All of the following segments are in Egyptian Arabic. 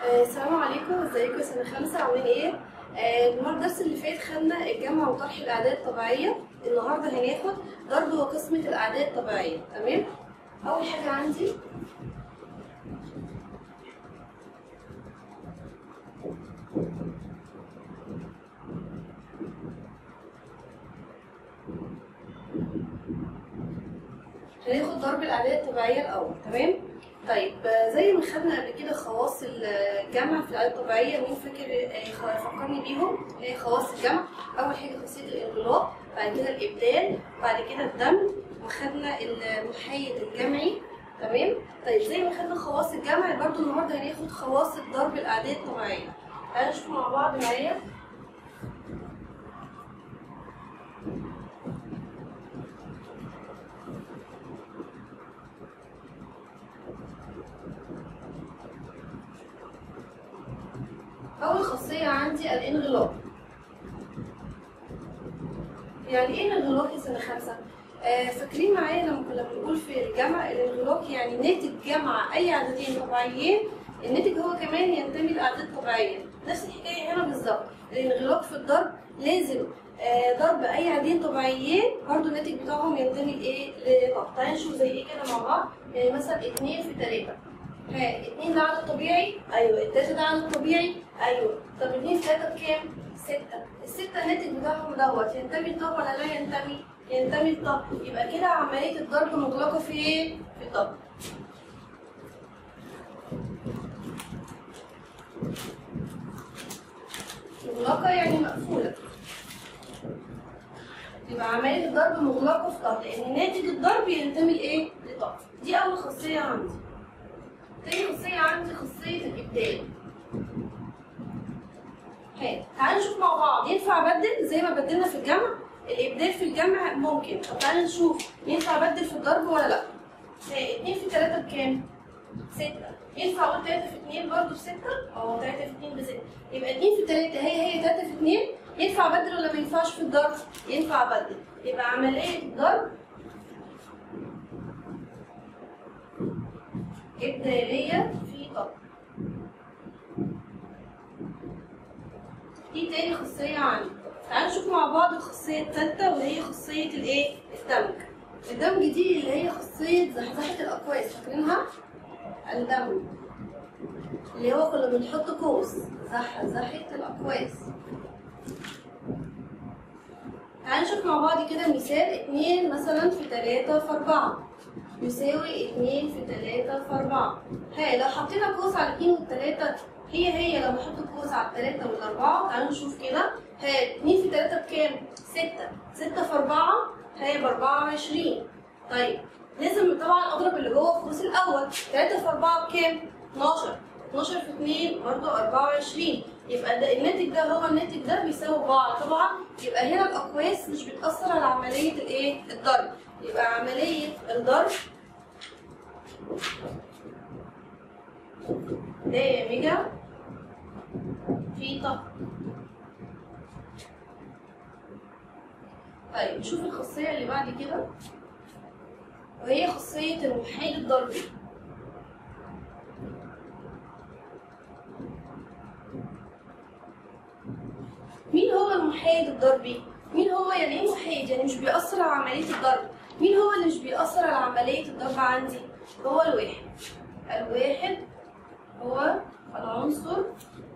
آه، السلام عليكم ازيكم يا سنه خمسه عاملين ايه آه، النهارده الدرس اللي فات خدنا الجمع وطرح الاعداد الطبيعيه النهارده هناخد ضرب وقسمه الاعداد الطبيعيه تمام اول حاجه عندي هناخد ضرب الاعداد الطبيعيه الاول تمام طيب آه، زي ما خدنا قبل كده خواص الجمع في الاعداد الطبيعيه مين فاكر آه، خ- فكرني بيهم اللي هي خواص الجمع اول حاجه خاصيه الانغلاق بعد كده الابدال بعد كده الدمج وخدنا المحايد الجمعي تمام طيب زي ما خدنا خواص الجمع برضو النهارده هناخد خواص ضرب الاعداد الطبيعيه تعالوا نشوف مع بعض معايا أول خاصية عندي الانغلاق يعني ايه الانغلاق يا سنة خمسة؟ آه فاكرين معايا لما كنا بنقول في الجمع الانغلاق يعني ناتج جمع أي عددين طبيعيين الناتج هو كمان ينتمي لأعداد طبيعية نفس الحكاية هنا بالظبط الانغلاق في الضرب لازم آه ضرب أي عددين طبيعيين برضو الناتج بتاعهم ينتمي لإيه؟ لطب تعالى نشوف زي إيه كده مع بعض يعني مثلا اتنين في تلاتة ها اتنين ده عدد طبيعي ايوه التلاته ده عدد طبيعي ايوه طب اتنين في تلاته بكام؟ ستة الستة الناتج بتاعهم دوت ينتمي لطب ولا لا ينتمي؟ ينتمي لطب يبقى كده عملية الضرب مغلقة في ايه؟ في طب مغلقة يعني مقفولة يبقى عملية الضرب مغلقة في طب لأن ناتج الضرب ينتمي لإيه؟ لطب دي أول خاصية عندي تاني خاصية عندي خاصية الإبدال حلو تعالوا نشوف مع بعض ينفع أبدل زي ما بدلنا في الجمع الإبدال في الجمع ممكن طب تعالوا نشوف ينفع أبدل في الضرب ولا لأ ها، اتنين في تلاتة بكام؟ ستة ينفع أقول تلاتة في اتنين برضه بستة؟ أه تلاتة في اتنين بستة يبقى اتنين في تلاتة هي هي تلاتة في اتنين ينفع أبدل ولا ما ينفعش في الضرب؟ ينفع أبدل يبقى عملية الضرب إبدالية في طب دي تاني خاصية عندي تعالوا نشوف مع بعض الخاصية التالتة وهي خاصية الإيه؟ الدمج الدمج دي اللي هي خاصية زحزحة الأقواس فاكرينها؟ الدمج اللي هو كنا بنحط قوس زحزحة الأقواس تعالوا نشوف مع بعض كده مثال اتنين مثلا في تلاتة في أربعة يساوي اتنين في تلاتة في أربعة ها لو حطينا قوس على اتنين والتلاتة هي هي لما احط قوس على التلاتة والأربعة تعالوا نشوف كده ها اتنين في تلاتة بكام؟ ستة ستة في أربعة هي بأربعة وعشرين طيب لازم طبعا أضرب اللي جوه القوس الأول تلاتة في أربعة بكام؟ اتناشر 12 في 2 برضه 24 يبقى ده الناتج ده هو الناتج ده بيساوي بعض طبعا يبقى هنا الاقواس مش بتاثر على عمليه الايه الضرب يبقى عمليه الضرب دامجه في طب طيب نشوف الخاصيه اللي بعد كده وهي خاصيه المحايد الضربي مين هو المحايد الضربي؟ مين هو يعني ايه محايد؟ يعني مش بيأثر على عملية الضرب مين هو اللي مش بيأثر على عملية الضرب عندي؟ هو الواحد الواحد هو العنصر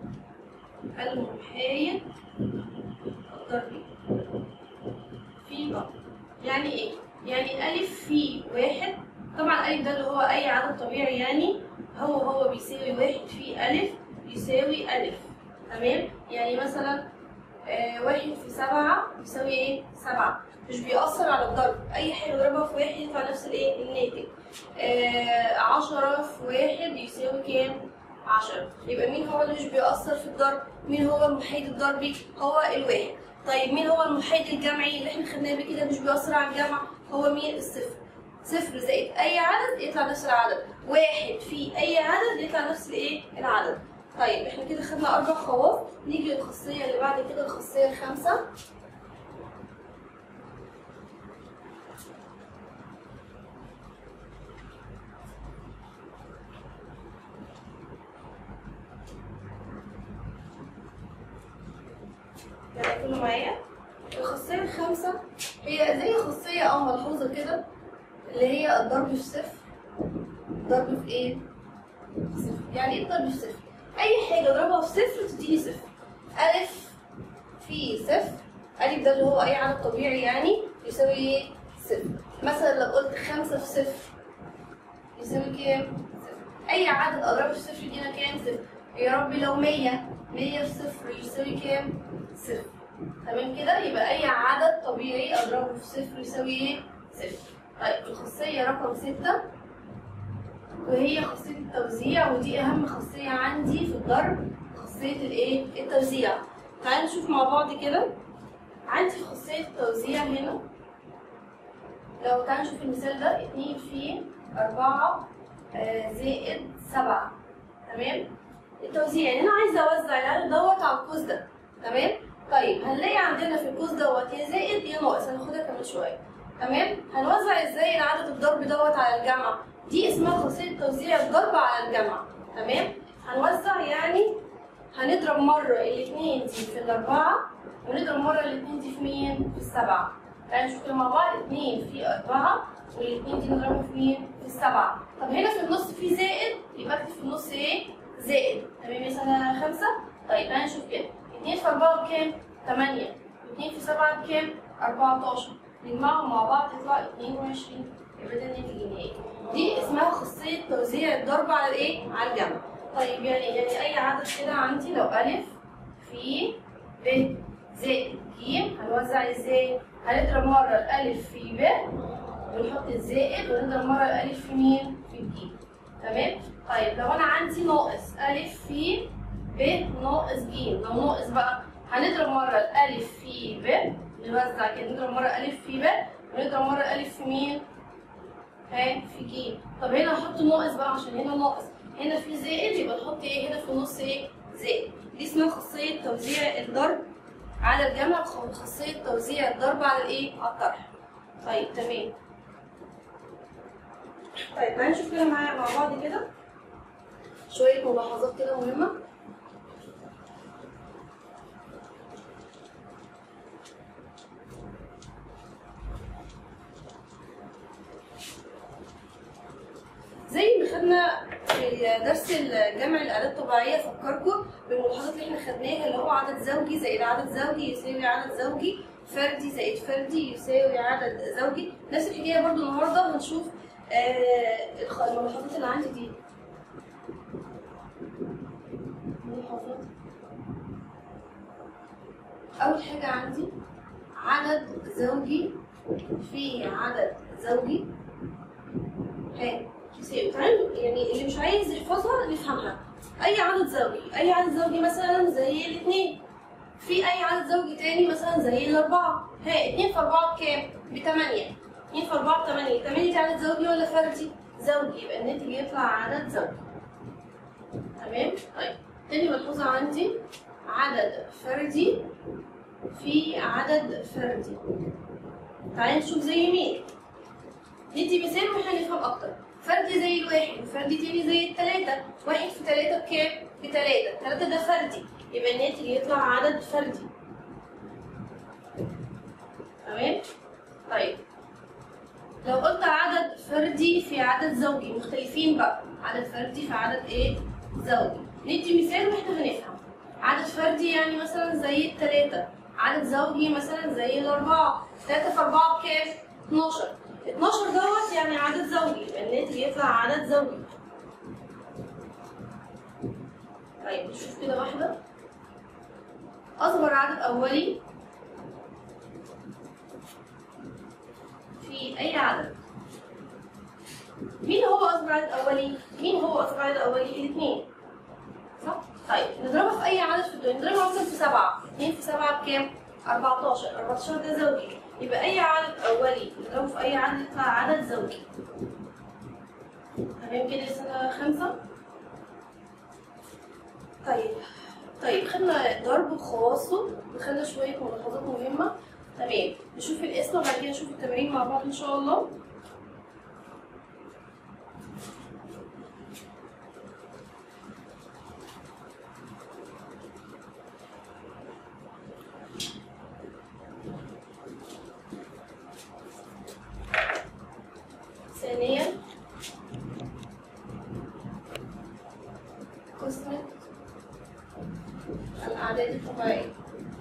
المحايد الضربي في ضرب يعني ايه؟ يعني ألف في واحد طبعا ألف ده اللي هو أي عدد طبيعي يعني هو هو بيساوي واحد في ألف يساوي ألف تمام؟ يعني مثلا آه، واحد في سبعة يساوي ايه؟ سبعة مش بيأثر على الضرب أي حاجة ضربها في واحد يطلع نفس الايه؟ الناتج آه، عشرة في واحد يساوي كام؟ عشرة يبقى مين هو اللي مش بيأثر في الضرب؟ مين هو المحايد الضربي؟ هو الواحد طيب مين هو المحايد الجمعي اللي احنا خدناه قبل كده مش بيأثر على الجمع؟ هو مين؟ الصفر صفر زائد أي عدد يطلع نفس العدد واحد في أي عدد يطلع نفس الايه؟ العدد طيب احنا كده خدنا اربع خواص نيجي للخاصيه اللي بعد كده الخاصيه الخامسه يعني كله معايا الخاصية الخامسة هي زي خاصية اه ملحوظة كده اللي هي الضرب في صفر ضرب في ايه؟ صفر يعني ايه الضرب في صفر؟ أي حاجة اضربها في صفر تديني صفر ألف في صفر ألف ده اللي هو أي عدد طبيعي يعني يساوي ايه؟ صفر مثلا لو قلت خمسة في صفر يساوي كام؟ صفر أي عدد أضربه في صفر يدينا كام؟ صفر يا ربي لو مية مية في صفر يساوي كام؟ صفر تمام كده يبقى أي عدد طبيعي أضربه في صفر يساوي ايه؟ صفر طيب الخاصية رقم ستة وهي خاصية التوزيع ودي أهم خاصية عندي في الضرب خاصية الإيه؟ التوزيع. تعالوا نشوف مع بعض كده. عندي في خاصية التوزيع هنا لو تعالوا نشوف المثال ده اتنين في أربعة آه، زائد سبعة تمام؟ التوزيع يعني أنا عايزة أوزع العدد دوت على القوس ده تمام؟ طيب هنلاقي عندنا في القوس دوت يا زائد يا ناقص هناخدها كمان شوية تمام؟ هنوزع ازاي العدد الضرب دوت على الجمع؟ دي اسمها خاصية توزيع الضرب على الجمع تمام؟ هنوزع يعني هنضرب مرة الاتنين دي في الأربعة ونضرب مرة الاتنين دي في مين؟ في السبعة تعالوا نشوف كده مع بعض اتنين في أربعة والاتنين دي نضربهم في مين؟ في السبعة طب هنا في النص في زائد يبقى اكتب في النص ايه؟ زائد تمام يا سنة خمسة؟ طيب تعالوا نشوف كده اتنين في أربعة بكام؟ تمانية واتنين في سبعة بكام؟ أربعتاشر نجمعهم مع بعض يطلع اتنين وعشرين يبقى ده الناتج النهائي دي اسمها خاصية توزيع الضرب على الايه؟ على الجمع. طيب يعني يعني أي عدد كده عندي لو ألف في ب زائد ج هنوزع ازاي؟ هنضرب مرة الألف في ب ونحط الزائد ونضرب مرة الألف في مين؟ في ج. تمام؟ طيب لو أنا عندي ناقص ألف في ب ناقص ج لو ناقص بقى هنضرب مرة الألف في ب نوزع كده نضرب مرة ألف في ب ونضرب مرة الألف في مين؟ ها في ج طب هنا هحط ناقص بقى عشان هنا ناقص هنا في زائد يبقى نحط ايه هنا في النص ايه زائد دي اسمها خاصية توزيع الضرب على الجمع خاصية توزيع الضرب على الايه على الطرح طيب تمام طيب تعالى نشوف كده معايا مع بعض كده شوية ملاحظات كده مهمة زي ما خدنا في درس الجمع الآلات الطبيعية فكركم بالملاحظات اللي احنا خدناها اللي هو عدد زوجي زائد عدد زوجي يساوي عدد زوجي فردي زائد فردي يساوي عدد زوجي نفس الحكاية برضو النهاردة هنشوف آه الخ- الملاحظات اللي عندي دي ملاحظات أول حاجة عندي عدد زوجي في عدد زوجي حلو يساوي تعالوا يعني اللي مش عايز يحفظها نفهمها اي عدد زوجي اي عدد زوجي مثلا زي الاثنين في اي عدد زوجي تاني مثلا زي الاربعه ها اتنين في اربعه بكام بتمانية اتنين في اربعه بتمانية تمانية دي عدد زوجي ولا فردي زوجي يبقى الناتج يطلع عدد زوجي تمام طيب تاني ملحوظه عندي عدد فردي في عدد فردي تعالى نشوف زي مين ندي مثال واحنا نفهم اكتر فردي زي الواحد وفردي تاني زي التلاتة واحد في تلاتة بكام؟ بتلاتة تلاتة ده فردي يبقى الناتج يطلع عدد فردي تمام؟ طيب لو قلت عدد فردي في عدد زوجي مختلفين بقى عدد فردي في عدد ايه؟ زوجي ندي مثال واحنا هنفهم عدد فردي يعني مثلا زي التلاتة عدد زوجي مثلا زي الأربعة تلاتة في أربعة بكام؟ 12 12 دوت يعني عدد زوجي يبقى الناتج يطلع عدد زوجي طيب نشوف كده واحدة أصغر عدد أولي في أي عدد مين هو أصغر عدد أولي؟ مين هو أصغر عدد أولي؟ الاثنين صح؟ طيب نضربها في أي عدد في الدنيا نضربها مثلا في سبعة 2 في سبعة بكام؟ 14 14 ده زوجي يبقى أي عدد أولي نضربه في أي عدد يطلع عدد زوجي تمام كده سنة خمسة طيب طيب خدنا ضرب وخواصه وخدنا شوية ملاحظات مهمة تمام نشوف الاسم وبعد كده نشوف التمارين مع بعض إن شاء الله قائمة الأعداد الطبيعية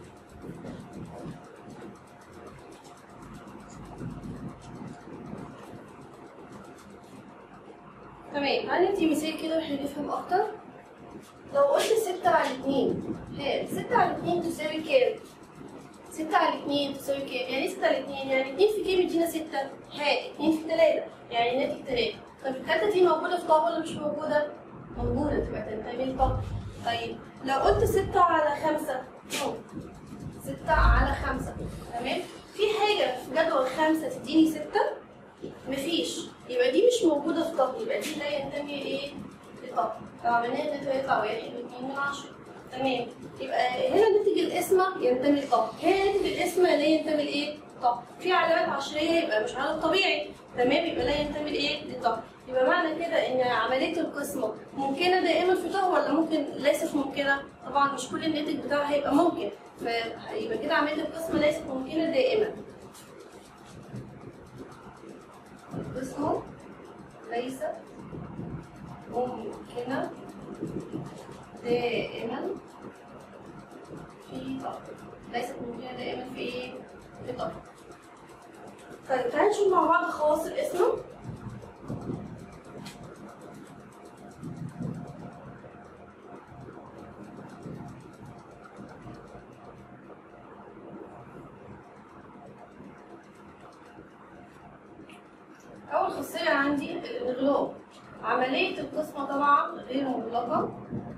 تمام هندي مثال كده واحنا نفهم أكتر لو قلت ستة على اتنين ها ستة على اتنين تساوي كام؟ ستة على اتنين تساوي كام؟ يعني ايه ستة على اتنين؟ يعني اتنين في كام يدينا ستة؟ ها اتنين في تلاتة يعني ناتج تلاتة طب التلاتة دي موجودة في طه ولا مش موجودة؟ موجودة تبقى تنتمي لطه طيب لو قلت ستة على خمسة أهو. ستة على خمسة تمام؟ في حاجة في جدول خمسة تديني ستة؟ مفيش يبقى دي مش موجودة في طه يبقى دي لا ينتمي ايه؟ لطه لو عملناها الناتج هيطلع واحد واتنين من عشرة تمام يبقى هنا ناتج القسمة ينتمي لطه هنا ناتج القسمة لا ينتمي لايه؟ طه في علامات عشرية يبقى مش عدد طبيعي تمام يبقى لا ينتمي لايه؟ لطه يبقى معنى كده ان عملية القسمة ممكنة دائما في طه ولا ممكن ليست ممكنة؟ طبعا مش كل الناتج بتاعها هيبقى ممكن فيبقى كده عملية القسمة ليست ممكنة دائما القسمة ليست ممكنة دائما في طاقة ليست ممكنة دائما في ايه؟ في طاقة طيب تعالى نشوف مع بعض خواص القسمة أول خاصية عندي الإغلاق عملية القسمة طبعا غير مغلقة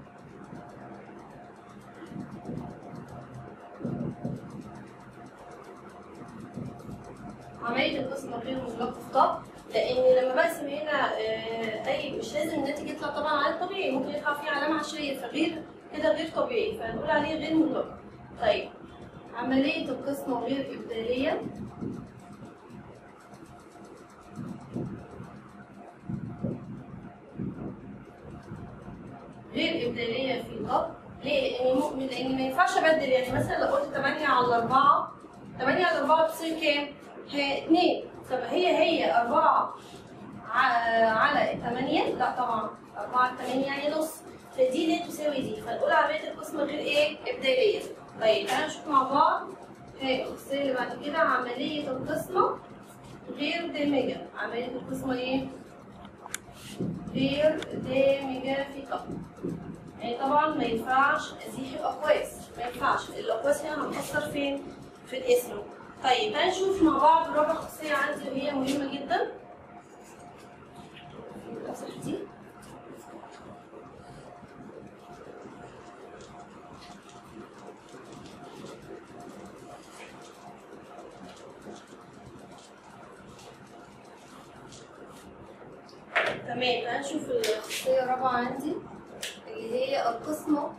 عملية القسمة غير مغلقة في طب لأن لما بقسم هنا آه، أي مش لازم الناتج يطلع طبعا على الطبيعي ممكن يطلع فيه علامة عشرية فغير كده غير طبيعي فهنقول عليه غير مغلق طيب عملية القسمة غير إبدالية غير إبدالية في الضبط ليه؟ لأن مؤمن لأن ما ينفعش أبدل يعني مثلا لو قلت 8 على 4 8 على 4 بتصير كام؟ هي 2 طب هي هي 4 على 8 لا طبعا 4 على 8 يعني نص فدي لا تساوي دي فنقول عملية القسمة غير إيه؟ إبدالية طيب تعالى نشوف مع بعض هي الخاصية اللي بعد كده عملية القسمة غير دامجة عملية القسمة إيه؟ غير دامجة في طاقة يعني طبعا ما ينفعش ازيح الاقواس ما ينفعش الاقواس هنا هتاثر فين في الاسم طيب تعالى نشوف مع بعض رابع خاصيه عندي وهي مهمه جدا الأصح دي تمام تعالى نشوف الخاصيه الرابعه عندي اللي هي القسمة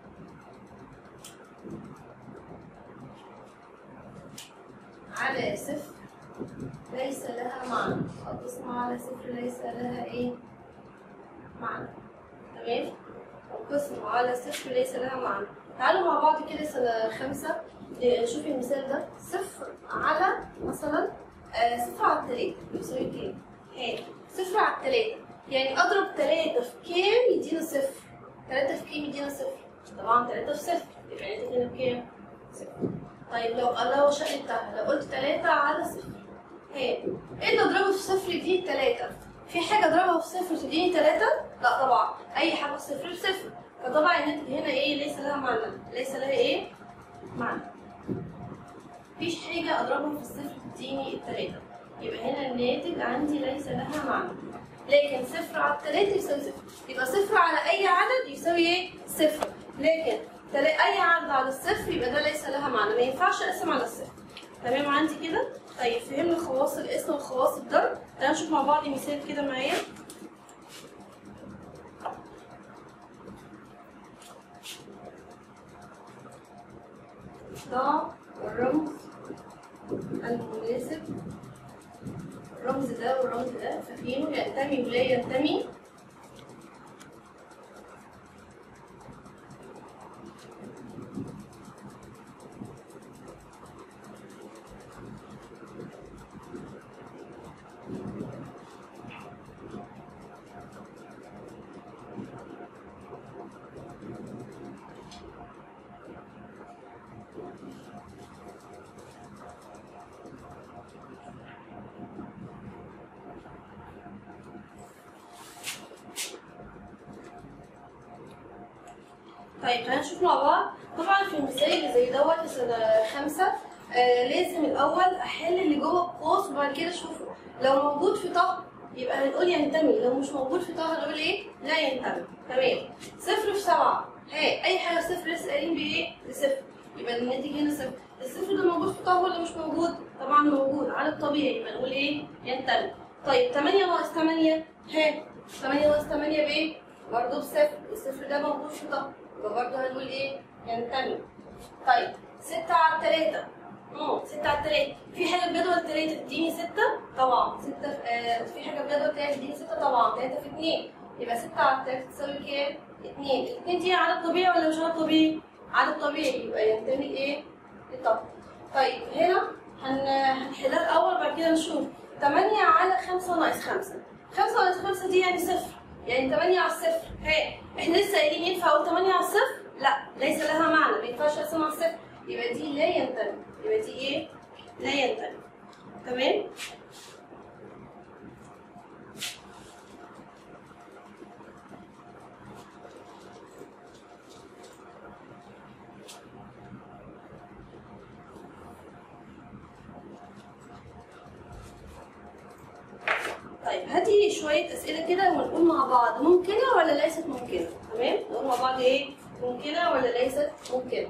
على صفر ليس لها معنى القسمة على صفر ليس لها ايه معنى تمام القسمة على صفر ليس لها معنى تعالوا مع بعض كده سنة خمسة إيه، نشوف المثال ده صفر على مثلا آه، صفر على التلاتة يساوي كام؟ ها صفر على التلاتة يعني أضرب تلاتة في كام يدينا صفر تلاتة في كام يدينا صفر طبعا تلاتة في صفر يبقى انت هنا بكام؟ صفر طيب لو لو شقلتها لو قلت تلاتة على صفر ها ايه اللي اضربه في صفر يديني تلاتة؟ في حاجة اضربها في صفر تديني تلاتة؟ لا طبعا أي حاجة في صفر بصفر فطبعا الناتج هنا ايه ليس لها معنى ليس لها ايه؟ معنى مفيش حاجة أضربها في الصفر تديني التلاتة يبقى هنا الناتج عندي ليس لها معنى لكن صفر على التلاتة يساوي صفر يبقى صفر على أي عدد يساوي إيه؟ صفر لكن تلا- أي عدد على الصفر يبقى ده ليس لها معنى ما ينفعش أقسم على الصفر تمام عندي كده؟ طيب فهمنا خواص القسم وخواص الضرب تعالوا نشوف مع بعض مثال كده معايا ضع الرمز المناسب الرمز ده والرمز ده فاكرينه ينتمي ولا ينتمي طيب خلينا نشوف مع بعض طبعا في المثال اللي زي دوت في سنه خمسه آه لازم الاول احل اللي جوه القوس وبعد كده اشوفه لو موجود في طه يبقى هنقول ينتمي لو مش موجود في طه هنقول ايه لا ينتمي تمام صفر في سبعه ها اي حاجه صفر لسه قايلين بايه بصفر يبقى الناتج هنا صفر الصفر ده موجود في طه ولا مش موجود طبعا موجود على الطبيعي يبقى نقول ايه ينتمي طيب 8 ناقص 8 ها 8 ناقص 8 بايه برضه بصفر الصفر ده موجود في طه يبقى برضه هنقول ايه ينتمي طيب 6 على 3 امم 6 على 3 في حاجه بجدول 3 تديني 6 طبعا 6 آه في حاجه بجدول 3 تديني 6 طبعا 3 في 2 يبقى 6 على 3 تساوي كام 2 2 دي عدد طبيعي ولا مش عدد طبيعي عدد طبيعي يبقى ينتمي لايه للطب طيب هنا هن... هنحلها الاول بعد كده نشوف 8 على 5 ناقص 5 5 ناقص 5 دي يعني صفر يعني 8 على الصفر ها احنا لسه قايلين ينفع اقول 8 على الصفر لا ليس لها معنى ما ينفعش اقسمها على الصفر يبقى دي لا ينتمي يبقى دي ايه لا ينتمي تمام طيب هاتي شوية أسئلة كده ونقول مع بعض ممكنة ولا ليست ممكنة تمام نقول مع بعض إيه ممكنة ولا ليست ممكنة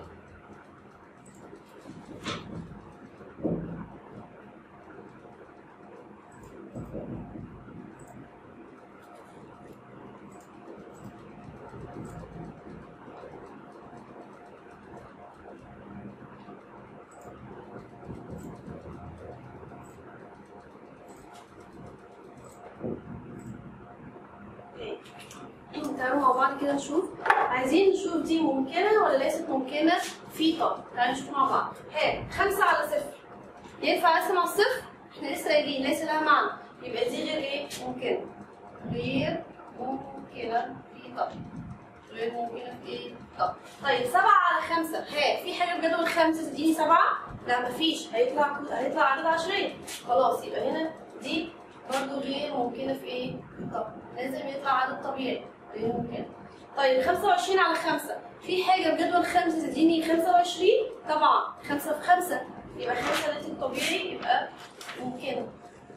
تعالوا مع بعض كده نشوف عايزين نشوف دي ممكنة ولا ليست ممكنة في طب تعالوا نشوف مع بعض ها خمسة على صفر ينفع اقسم على الصفر؟ احنا لسه قايلين ليس لها معنى يبقى دي غير ايه؟ ممكنة غير ممكنة في طب غير ممكنة في ايه؟ طب طيب سبعة على خمسة ها في حاجة بجدول خمسة تديني سبعة؟ لا مفيش هيطلع هيطلع عدد عشرية خلاص يبقى هنا دي برضه غير ممكنة في ايه؟ طب لازم يطلع عدد طبيعي غير ممكنة طيب 25 على 5 في حاجة بجدول 5 تديني 25 طبعا 5 في 5 يبقى 5 ناتج طبيعي يبقى ممكنة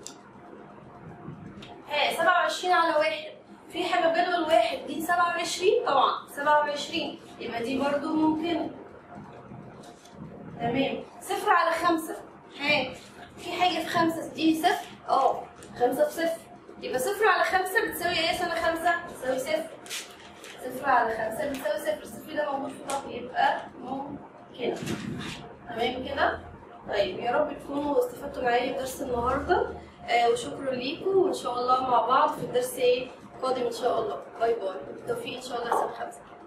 ها 27 على 1 في حاجة بجدول 1 دي 27 طبعا 27 يبقى دي برضو ممكنة تمام صفر على 5 ها في حاجة في 5 تديني صفر اه 5 في صفر يبقى صفر على 5 بتساوي ايه سنة 5 بتساوي صفر صفر على خمسة بتساوي صفر الصفر ده موجود في طاقة يبقى ممكنة تمام كده؟ طيب يا رب تكونوا استفدتوا معايا في درس النهارده آه وشكرا ليكم وان شاء الله مع بعض في الدرس ايه قادم ان شاء الله باي باي بالتوفيق ان شاء الله سنة خمسة